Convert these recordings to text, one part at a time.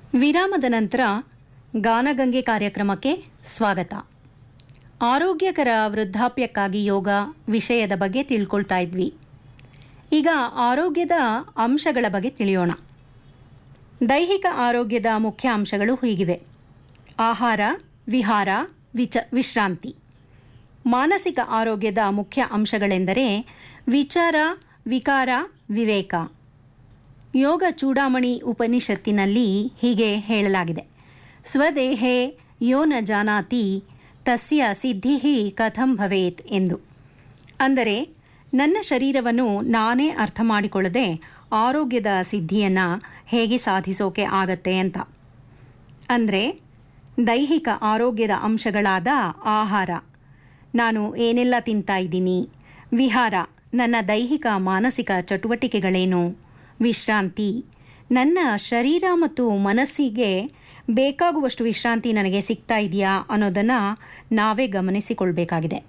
ವಿರಾಮದ ನಂತರ ಗಾನಗಂಗೆ ಕಾರ್ಯಕ್ರಮಕ್ಕೆ ಸ್ವಾಗತ ಆರೋಗ್ಯಕರ ವೃದ್ಧಾಪ್ಯಕ್ಕಾಗಿ ಯೋಗ ವಿಷಯದ ಬಗ್ಗೆ ತಿಳ್ಕೊಳ್ತಾ ಇದ್ವಿ ಈಗ ಆರೋಗ್ಯದ ಅಂಶಗಳ ಬಗ್ಗೆ ತಿಳಿಯೋಣ ದೈಹಿಕ ಆರೋಗ್ಯದ ಮುಖ್ಯ ಅಂಶಗಳು ಹೀಗಿವೆ ಆಹಾರ ವಿಹಾರ ವಿಚ ವಿಶ್ರಾಂತಿ ಮಾನಸಿಕ ಆರೋಗ್ಯದ ಮುಖ್ಯ ಅಂಶಗಳೆಂದರೆ ವಿಚಾರ ವಿಕಾರ ವಿವೇಕ ಯೋಗ ಚೂಡಾಮಣಿ ಉಪನಿಷತ್ತಿನಲ್ಲಿ ಹೀಗೆ ಹೇಳಲಾಗಿದೆ ಸ್ವದೇಹೇ ಯೋ ನ ಜಾನಾತಿ ತಸ್ಯ ಸಿದ್ಧಿ ಕಥಂ ಭವೇತ್ ಎಂದು ಅಂದರೆ ನನ್ನ ಶರೀರವನ್ನು ನಾನೇ ಅರ್ಥ ಮಾಡಿಕೊಳ್ಳದೆ ಆರೋಗ್ಯದ ಸಿದ್ಧಿಯನ್ನು ಹೇಗೆ ಸಾಧಿಸೋಕೆ ಆಗತ್ತೆ ಅಂತ ಅಂದರೆ ದೈಹಿಕ ಆರೋಗ್ಯದ ಅಂಶಗಳಾದ ಆಹಾರ ನಾನು ಏನೆಲ್ಲ ತಿಂತಾ ಇದ್ದೀನಿ ವಿಹಾರ ನನ್ನ ದೈಹಿಕ ಮಾನಸಿಕ ಚಟುವಟಿಕೆಗಳೇನು ವಿಶ್ರಾಂತಿ ನನ್ನ ಶರೀರ ಮತ್ತು ಮನಸ್ಸಿಗೆ ಬೇಕಾಗುವಷ್ಟು ವಿಶ್ರಾಂತಿ ನನಗೆ ಸಿಗ್ತಾ ಇದೆಯಾ ಅನ್ನೋದನ್ನು ನಾವೇ ಗಮನಿಸಿಕೊಳ್ಬೇಕಾಗಿದೆ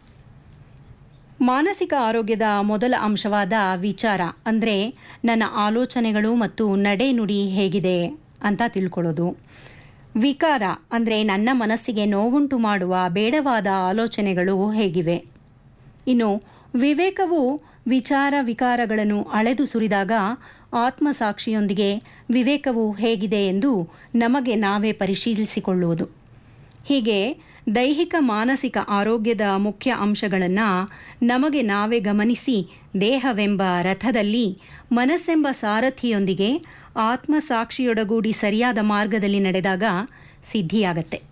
ಮಾನಸಿಕ ಆರೋಗ್ಯದ ಮೊದಲ ಅಂಶವಾದ ವಿಚಾರ ಅಂದರೆ ನನ್ನ ಆಲೋಚನೆಗಳು ಮತ್ತು ನಡೆನುಡಿ ಹೇಗಿದೆ ಅಂತ ತಿಳ್ಕೊಳ್ಳೋದು ವಿಕಾರ ಅಂದರೆ ನನ್ನ ಮನಸ್ಸಿಗೆ ನೋವುಂಟು ಮಾಡುವ ಬೇಡವಾದ ಆಲೋಚನೆಗಳು ಹೇಗಿವೆ ಇನ್ನು ವಿವೇಕವು ವಿಚಾರ ವಿಕಾರಗಳನ್ನು ಅಳೆದು ಸುರಿದಾಗ ಆತ್ಮಸಾಕ್ಷಿಯೊಂದಿಗೆ ವಿವೇಕವು ಹೇಗಿದೆ ಎಂದು ನಮಗೆ ನಾವೇ ಪರಿಶೀಲಿಸಿಕೊಳ್ಳುವುದು ಹೀಗೆ ದೈಹಿಕ ಮಾನಸಿಕ ಆರೋಗ್ಯದ ಮುಖ್ಯ ಅಂಶಗಳನ್ನು ನಮಗೆ ನಾವೇ ಗಮನಿಸಿ ದೇಹವೆಂಬ ರಥದಲ್ಲಿ ಮನಸ್ಸೆಂಬ ಸಾರಥಿಯೊಂದಿಗೆ ಆತ್ಮಸಾಕ್ಷಿಯೊಡಗೂಡಿ ಸರಿಯಾದ ಮಾರ್ಗದಲ್ಲಿ ನಡೆದಾಗ ಸಿದ್ಧಿಯಾಗತ್ತೆ